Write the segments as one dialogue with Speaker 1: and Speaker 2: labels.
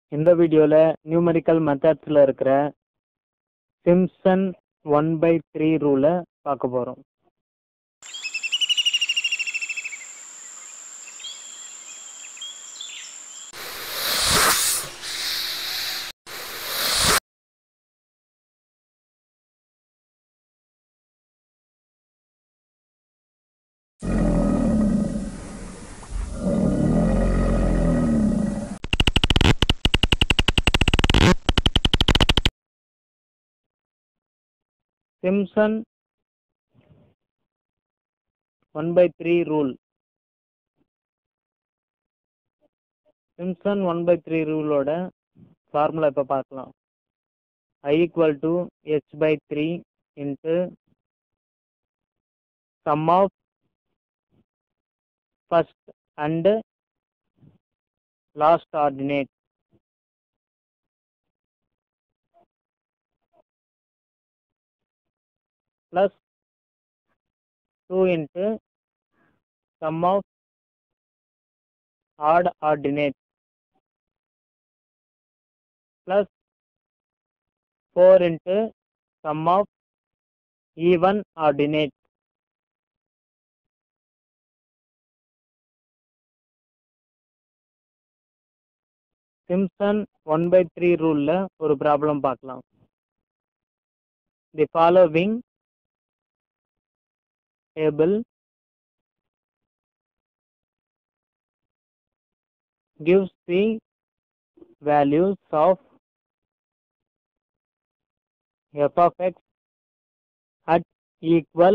Speaker 1: இந்த வீடியோவில் நியூமரிக்கல் மெத்தட்ஸில் இருக்கிற சிம்ப்சன் ஒன் பை த்ரீ ரூலை பார்க்க போகிறோம் Simpson one by three rule Simpson one by three ரூலோட ஃபார்முலா இப்போ பார்க்கலாம் I equal to H by three into sum of first and last ordinate plus 2 into sum of odd ordinate plus 4 into sum of even ordinate Simpson one by three ரூலில் ஒரு problem பார்க்கலாம் the following table gives the values of f of x at equal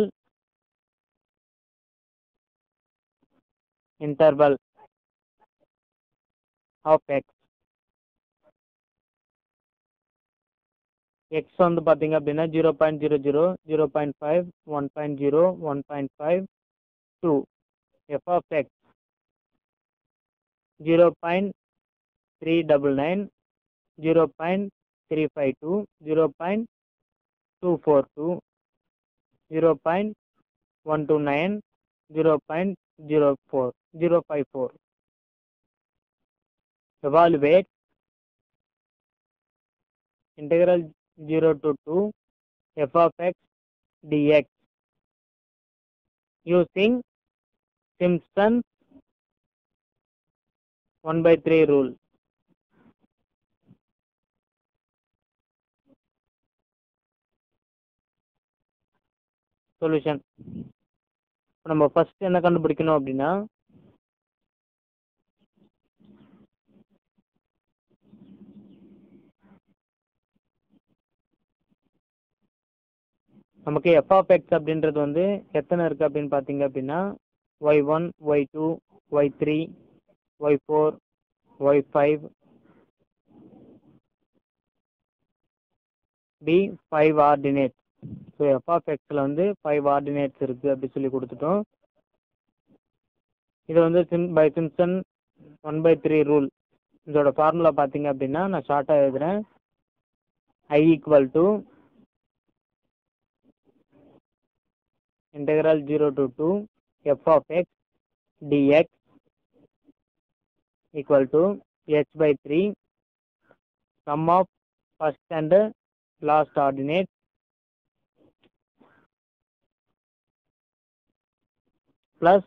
Speaker 1: interval of x x வந்து பார்த்தீங்க அப்படின்னா zero point zero zero zero point five one point zero one point five two f of x zero point three double nine zero point three five two zero point two four two zero point one two nine zero point zero four zero five four evaluate integral 0 to 2 f of x dx using Simpson's 1 by 3 rule. Solution நம்ம first என்ன கண்டுபிடிக்கணும் அப்படின்னா நமக்கு F of X அப்படின்றது வந்து எத்தனை இருக்குது அப்படின்னு பார்த்தீங்க அப்படின்னா y one y two y three y four y five P five ordinate so f of எக்ஸில் வந்து ஃபைவ் ஆர்டினேட்ஸ் இருக்குது அப்படி சொல்லி கொடுத்துட்டோம் இது வந்து sim by Simpson one by three rule இதோட ஃபார்முலா பார்த்தீங்க அப்படின்னா நான் ஷார்ட்டாக எழுதுகிறேன் I equal to integral 0 to 2 f of x dx equal to h by 3 sum of first and last ordinate plus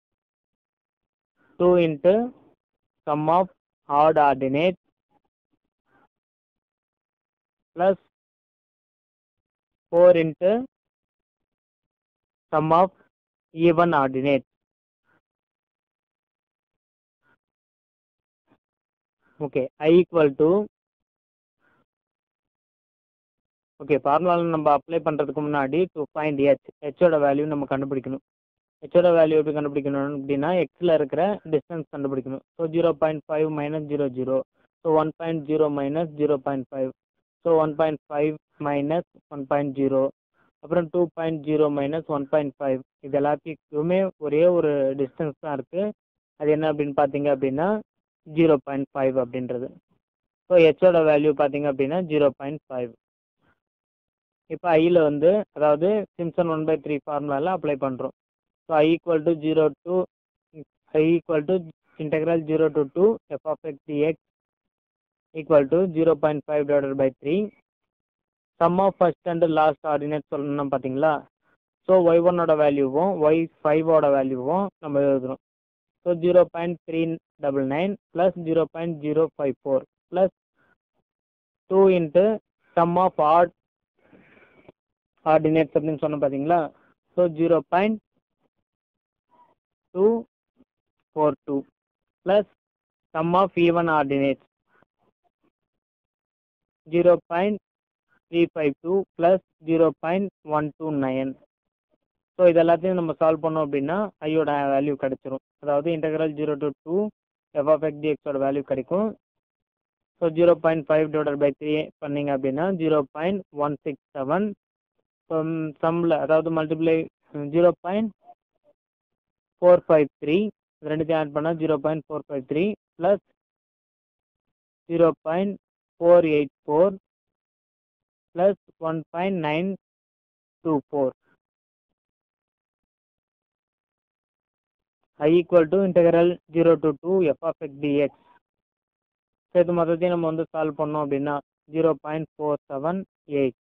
Speaker 1: 2 into sum of odd ordinate plus 4 into sum of even ordinate. Okay, I equal to okay ஃபார்முலாவில் நம்ம apply பண்ணுறதுக்கு முன்னாடி to find H ஹெச்சோட value நம்ம கண்டுபிடிக்கணும் ஹெச்சோட value எப்படி கண்டுபிடிக்கணும் அப்படின்னா எக்ஸில் இருக்கிற டிஸ்டன்ஸ் கண்டுபிடிக்கணும் so zero point five minus zero zero so one point zero minus zero point five so one point five minus one point zero அப்புறம் two point zero minus one point five இது எல்லாத்துக்குமே ஒரே ஒரு distance தான் இருக்குது அது என்ன அப்படின்னு பார்த்தீங்க அப்படின்னா ஜீரோ பாயிண்ட் ஃபைவ் அப்படின்றது ஸோ ஹெச்சோட வேல்யூ பார்த்தீங்க அப்படின்னா ஜீரோ பாயிண்ட் ஃபைவ் இப்போ ஐயில் வந்து அதாவது சிம்சன் ஒன் பை த்ரீ ஃபார்முலாவில் அப்ளை பண்ணுறோம் so I equal to zero two I equal to integral 0 to 2 f of x dx equal to zero point five divided by three sum of first and last ordinate சொல்லணும் பார்த்தீங்களா so Y ஒன்னோட வேல்யூவும் Y ஃபைவோட வேல்யூவும் நம்ம எழுதுறோம் so zero point three double nine plus zero point zero five four plus two into sum of odd ordinates அப்படின்னு சொன்னோம் பார்த்தீங்களா so zero point two four two plus sum of even ordinates zero point three five two plus zero point one two nine so இது எல்லாத்தையும் நம்ம solve பண்ணோம் அப்படின்னா ஐயோட value கிடைச்சிரும் அதாவது integral zero to two f of x டிஎக்ஸோட value கிடைக்கும் so zero point five divided by three பண்ணீங்க அப்படின்னா zero point one six seven சம்மில் அதாவது multiply zero point four five three இது ரெண்டுத்தையும் ஆட் பண்ணால் zero point four five three plus zero point four eight four plus one point nine two four i equal to integral 0 to 2 f of x dx so இது மொத்தத்தையும் நம்ம வந்து solve பண்ணோம் அப்படின்னா zero point four seven eight